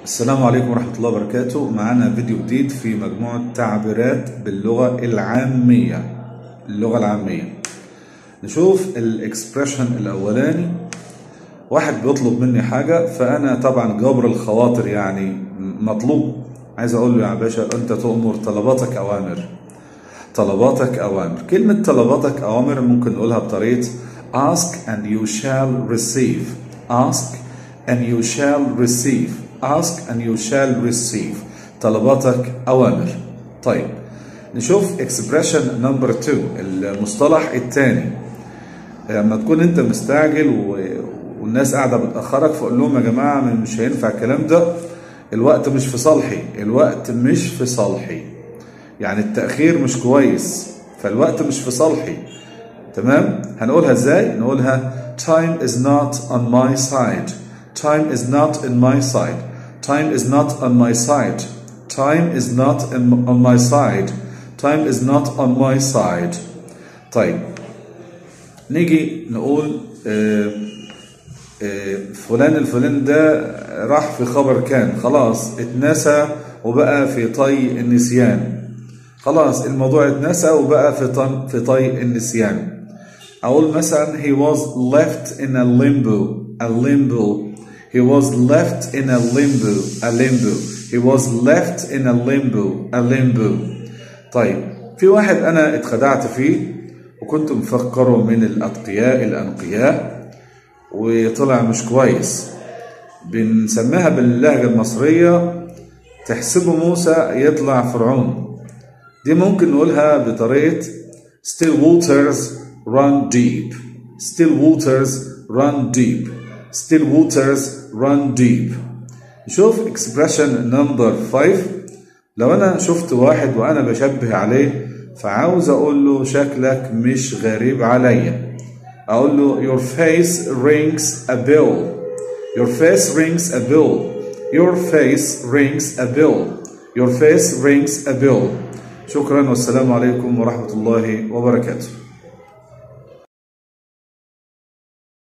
السلام عليكم ورحمة الله وبركاته معنا فيديو جديد في مجموعة تعبيرات باللغة العامية اللغة العامية نشوف الاكسبريشن الأولاني واحد بيطلب مني حاجة فأنا طبعا جبر الخواطر يعني مطلوب عايز أقول له يا باشا أنت تؤمر طلباتك أوامر طلباتك أوامر كلمة طلباتك أوامر ممكن نقولها بطريقة ask and you shall receive ask and you shall receive ask and you shall receive طلباتك أوامر طيب نشوف expression number two المصطلح الثاني لما تكون انت مستعجل و... والناس قاعدة بتأخرك فقول لهم يا جماعة مش هينفع الكلام ده الوقت مش في صالحي الوقت مش في صالحي يعني التأخير مش كويس فالوقت مش في صالحي تمام هنقولها ازاي نقولها time is not on my side time is not in my side time is not on my side time is not in, on my side time is not on my side طيب نيجي نقول آه آه فلان الفلان ده راح في خبر كان خلاص اتنسى وبقى في طي النسيان خلاص الموضوع اتنسى وبقى في طي في طي النسيان أقول مثلا he was left in a limbo a limbo he was left in a limbo a limbo he was left in a limbo a limbo طيب في واحد أنا اتخدعت فيه وكنت مفكره من الأتقياء الأنقياء وطلع مش كويس بنسميها باللهجة المصرية تحسبه موسى يطلع فرعون دي ممكن نقولها بطريقة still waters run deep still waters run deep still waters run deep نشوف expression number 5 لو انا شفت واحد وانا بشبه عليه فعاوز اقول له شكلك مش غريب عليا اقول له your face rings a bell your face rings a bell your face rings a bell your face rings a bell شكرا والسلام عليكم ورحمة الله وبركاته